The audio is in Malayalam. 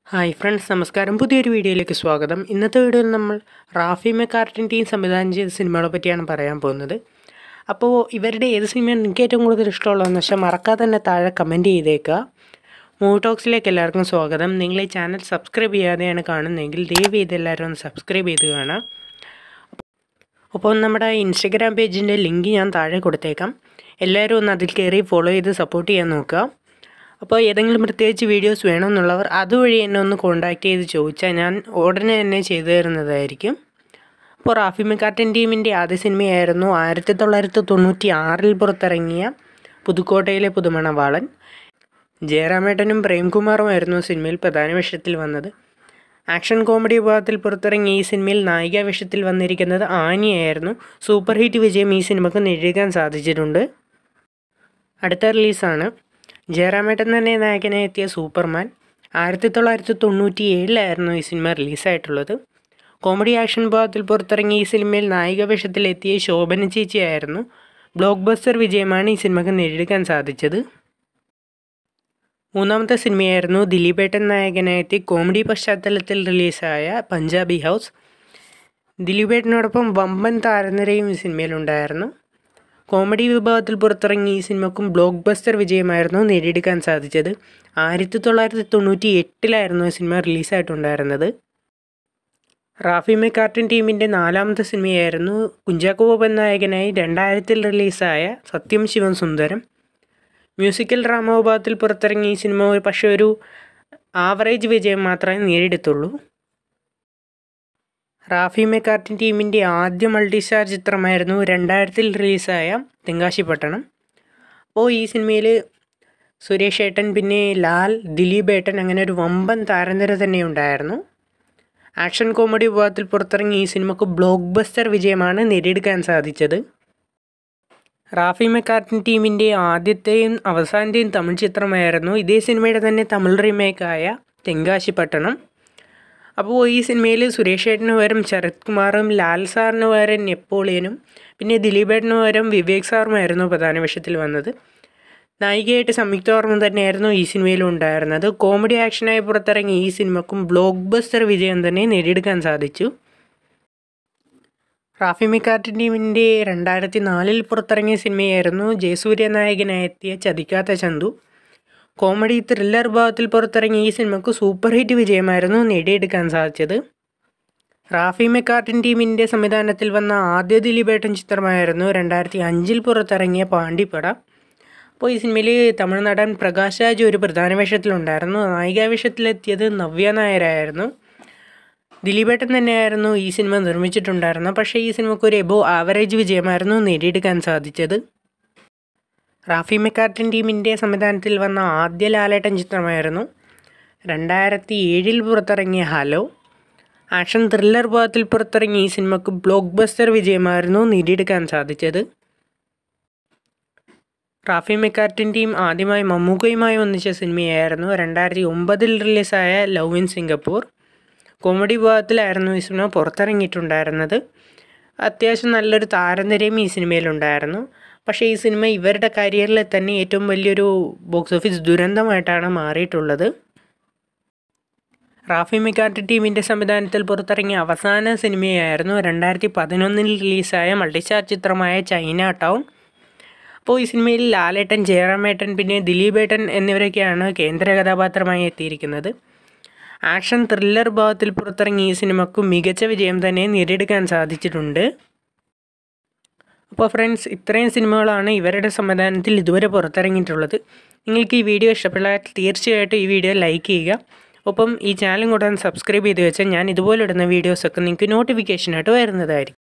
ഹായ് ഫ്രണ്ട്സ് നമസ്കാരം പുതിയൊരു വീഡിയോയിലേക്ക് സ്വാഗതം ഇന്നത്തെ വീഡിയോയിൽ നമ്മൾ റാഫി മെക്കാർട്ടിൻ്റെയും സംവിധാനം ചെയ്ത സിനിമകളെ പറ്റിയാണ് പറയാൻ പോകുന്നത് അപ്പോൾ ഇവരുടെ ഏത് സിനിമയാണ് എനിക്ക് ഏറ്റവും കൂടുതൽ ഇഷ്ടമുള്ളതെന്ന് വെച്ചാൽ മറക്കാതെ തന്നെ താഴെ കമൻറ്റ് ചെയ്തേക്കുക മൂവി ടോക്സിലേക്ക് എല്ലാവർക്കും സ്വാഗതം നിങ്ങൾ ഈ ചാനൽ സബ്സ്ക്രൈബ് ചെയ്യാതെയാണ് കാണുന്നതെങ്കിൽ ദയവ് ചെയ്ത് എല്ലാവരും ഒന്ന് സബ്സ്ക്രൈബ് ചെയ്ത് കാണാം അപ്പോൾ നമ്മുടെ ഇൻസ്റ്റഗ്രാം പേജിൻ്റെ ലിങ്ക് ഞാൻ താഴെ കൊടുത്തേക്കാം എല്ലാവരും ഒന്ന് അതിൽ കയറി ഫോളോ ചെയ്ത് സപ്പോർട്ട് ചെയ്യാൻ നോക്കുക അപ്പോൾ ഏതെങ്കിലും പ്രത്യേകിച്ച് വീഡിയോസ് വേണമെന്നുള്ളവർ അതുവഴി എന്നെ ഒന്ന് കോൺടാക്റ്റ് ചെയ്ത് ചോദിച്ചാൽ ഞാൻ ഉടനെ തന്നെ ചെയ്തു തരുന്നതായിരിക്കും അപ്പോൾ റാഫി മെക്കാർട്ടൻ ടീമിൻ്റെ ആദ്യ സിനിമയായിരുന്നു ആയിരത്തി തൊള്ളായിരത്തി തൊണ്ണൂറ്റി ആറിൽ പുറത്തിറങ്ങിയ പുതുക്കോട്ടയിലെ പുതുമണവാളൻ ജയറാമേട്ടനും പ്രേംകുമാറുമായിരുന്നു സിനിമയിൽ പ്രധാന വേഷത്തിൽ വന്നത് ആക്ഷൻ കോമഡി വിഭാഗത്തിൽ പുറത്തിറങ്ങിയ ഈ സിനിമയിൽ നായികാ വേഷത്തിൽ വന്നിരിക്കുന്നത് ആനിയായിരുന്നു സൂപ്പർ ഹിറ്റ് വിജയം ഈ സിനിമക്ക് നേടിയെടുക്കാൻ സാധിച്ചിട്ടുണ്ട് അടുത്ത റിലീസാണ് ജയറാമേട്ടൻ തന്നെ നായകനായി എത്തിയ സൂപ്പർമാൻ ആയിരത്തി തൊള്ളായിരത്തി തൊണ്ണൂറ്റി ഏഴിലായിരുന്നു ഈ സിനിമ റിലീസായിട്ടുള്ളത് കോമഡി ആക്ഷൻ വിഭാഗത്തിൽ പുറത്തിറങ്ങിയ ഈ സിനിമയിൽ നായിക വേഷത്തിലെത്തിയ ശോഭന ചേച്ചിയായിരുന്നു ബ്ലോക്ക് ബസ്റ്റർ വിജയമാണ് ഈ സിനിമക്ക് നേടിയെടുക്കാൻ സാധിച്ചത് മൂന്നാമത്തെ സിനിമയായിരുന്നു ദിലീപേട്ടൻ നായകനായെത്തി കോമഡി പശ്ചാത്തലത്തിൽ റിലീസായ പഞ്ചാബി ഹൗസ് ദിലീപേട്ടനോടൊപ്പം വമ്പൻ താരനിരയും ഈ സിനിമയിലുണ്ടായിരുന്നു കോമഡി വിഭാഗത്തിൽ പുറത്തിറങ്ങിയ ഈ സിനിമക്കും ബ്ലോക്ക് ബസ്റ്റർ വിജയമായിരുന്നു നേടിയെടുക്കാൻ സാധിച്ചത് ആയിരത്തി തൊള്ളായിരത്തി തൊണ്ണൂറ്റി എട്ടിലായിരുന്നു ഈ സിനിമ റിലീസായിട്ടുണ്ടായിരുന്നത് റാഫി മെക്കാർട്ടൻ ടീമിൻ്റെ നാലാമത്തെ സിനിമയായിരുന്നു കുഞ്ചാക്കോ ബോബൻ നായകനായി രണ്ടായിരത്തിൽ റിലീസായ സത്യം ശിവൻ സുന്ദരം മ്യൂസിക്കൽ ഡ്രാമ വിഭാഗത്തിൽ പുറത്തിറങ്ങിയ ഈ സിനിമ പക്ഷേ ഒരു ആവറേജ് വിജയം മാത്രമേ നേടിയെടുത്തുള്ളൂ റാഫി മെക്കാർട്ടിൻ ടീമിൻ്റെ ആദ്യ മൾട്ടി സ്റ്റാർ ചിത്രമായിരുന്നു രണ്ടായിരത്തിൽ റിലീസായ തെങ്കാശിപ്പട്ടണം അപ്പോൾ ഈ സിനിമയിൽ സുരേഷ് ഏട്ടൻ പിന്നെ ലാൽ ദിലീപ് ഏട്ടൻ അങ്ങനെ ഒരു വമ്പൻ താരനിര തന്നെ ഉണ്ടായിരുന്നു ആക്ഷൻ കോമഡി വിഭാഗത്തിൽ പുറത്തിറങ്ങിയ ഈ സിനിമക്ക് ബ്ലോക്ക് ബസ്റ്റർ വിജയമാണ് നേടിയെടുക്കാൻ സാധിച്ചത് റാഫി മെക്കാർട്ടിൻ ടീമിൻ്റെ ആദ്യത്തെയും അവസാനത്തെയും തമിഴ് ചിത്രമായിരുന്നു ഇതേ സിനിമയുടെ തന്നെ തമിഴ് റീമേക്കായ തെങ്കാശിപ്പട്ടണം അപ്പോൾ ഈ സിനിമയിൽ സുരേഷ് ഏട്ടന് പകരം ശരത് കുമാറും ലാൽ സാറിന് പകരം നെപ്പോളിയനും പിന്നെ ദിലീപേട്ടന് പകരം വിവേക് സാറുമായിരുന്നു പ്രധാന വേഷത്തിൽ വന്നത് നായികയായിട്ട് സംയുക്ത വർമ്മ തന്നെയായിരുന്നു ഈ സിനിമയിലും ഉണ്ടായിരുന്നത് കോമഡി ആക്ഷനായി പുറത്തിറങ്ങിയ ഈ സിനിമക്കും ബ്ലോക്ക് ബസ്റ്റർ വിജയം തന്നെ നേടിയെടുക്കാൻ സാധിച്ചു റാഫി മിക്കാർട്ടിൻ ടീമിൻ്റെ രണ്ടായിരത്തി നാലിൽ പുറത്തിറങ്ങിയ സിനിമയായിരുന്നു ജയസൂര്യ നായകനായെത്തിയ ചതിക്കാത്ത ചന്തു കോമഡി ത്രില്ലർ വിഭാഗത്തിൽ പുറത്തിറങ്ങിയ ഈ സിനിമക്ക് സൂപ്പർ ഹിറ്റ് വിജയമായിരുന്നു നേടിയെടുക്കാൻ സാധിച്ചത് റാഫി മെക്കാർട്ടിൻ ടീമിൻ്റെ സംവിധാനത്തിൽ വന്ന ആദ്യ ദിലീപേട്ടൻ ചിത്രമായിരുന്നു രണ്ടായിരത്തി അഞ്ചിൽ പുറത്തിറങ്ങിയ പാണ്ടിപ്പട അപ്പോൾ ഈ സിനിമയിൽ തമിഴ് നടൻ പ്രകാശ് രാജ് ഒരു പ്രധാന വേഷത്തിലുണ്ടായിരുന്നു നായികാ വേഷത്തിലെത്തിയത് നവ്യ നായരായിരുന്നു ദിലീപേട്ടൻ തന്നെയായിരുന്നു ഈ സിനിമ നിർമ്മിച്ചിട്ടുണ്ടായിരുന്നത് പക്ഷേ ഈ സിനിമക്ക് ഒരു എബോ ആവറേജ് വിജയമായിരുന്നു നേടിയെടുക്കാൻ സാധിച്ചത് റാഫി മെക്കാർട്ടിൻ ടീമിൻ്റെ സംവിധാനത്തിൽ വന്ന ആദ്യ ലാലേട്ടൻ ചിത്രമായിരുന്നു രണ്ടായിരത്തി ഏഴിൽ പുറത്തിറങ്ങിയ ഹലോ ആക്ഷൻ ത്രില്ലർ വിഭാഗത്തിൽ പുറത്തിറങ്ങിയ ഈ സിനിമക്ക് ബ്ലോക്ക് ബസ്റ്റർ വിജയമായിരുന്നു നേടിയെടുക്കാൻ സാധിച്ചത് റാഫി മെക്കാർട്ടിൻ ടീം ആദ്യമായി മമ്മൂക്കയുമായി ഒന്നിച്ച സിനിമയായിരുന്നു രണ്ടായിരത്തി ഒമ്പതിൽ റിലീസായ ലവ് ഇൻ സിംഗപ്പൂർ കോമഡി വിഭാഗത്തിലായിരുന്നു ഈ സിനിമ പുറത്തിറങ്ങിയിട്ടുണ്ടായിരുന്നത് അത്യാവശ്യം നല്ലൊരു താരനിരയും ഈ സിനിമയിലുണ്ടായിരുന്നു പക്ഷേ ഈ സിനിമ ഇവരുടെ കരിയറിൽ തന്നെ ഏറ്റവും വലിയൊരു ബോക്സ് ഓഫീസ് ദുരന്തമായിട്ടാണ് മാറിയിട്ടുള്ളത് റാഫി മെക്കാർട്ടി ടീമിൻ്റെ സംവിധാനത്തിൽ പുറത്തിറങ്ങിയ അവസാന സിനിമയായിരുന്നു രണ്ടായിരത്തി പതിനൊന്നിൽ റിലീസായ മൾട്ടിസ്റ്റാർ ചിത്രമായ ചൈന ടൗൺ അപ്പോൾ ഈ സിനിമയിൽ ലാലേട്ടൻ ജയറാമേട്ടൻ പിന്നെ ദിലീപേട്ടൻ എന്നിവരൊക്കെയാണ് കേന്ദ്ര കഥാപാത്രമായി എത്തിയിരിക്കുന്നത് ആക്ഷൻ ത്രില്ലർ ഭാഗത്തിൽ പുറത്തിറങ്ങിയ ഈ സിനിമക്ക് മികച്ച വിജയം തന്നെ നേടിയെടുക്കാൻ സാധിച്ചിട്ടുണ്ട് അപ്പോൾ ഫ്രണ്ട്സ് ഇത്രയും സിനിമകളാണ് ഇവരുടെ സംവിധാനത്തിൽ ഇതുവരെ പുറത്തിറങ്ങിയിട്ടുള്ളത് നിങ്ങൾക്ക് ഈ വീഡിയോ ഇഷ്ടപ്പെട്ടാൽ തീർച്ചയായിട്ടും ഈ വീഡിയോ ലൈക്ക് ചെയ്യുക ഒപ്പം ഈ ചാനലും കൂടെ സബ്സ്ക്രൈബ് ചെയ്ത് വെച്ചാൽ ഞാൻ ഇതുപോലെ ഇടുന്ന വീഡിയോസൊക്കെ നിങ്ങൾക്ക് നോട്ടിഫിക്കേഷനായിട്ട് വരുന്നതായിരിക്കും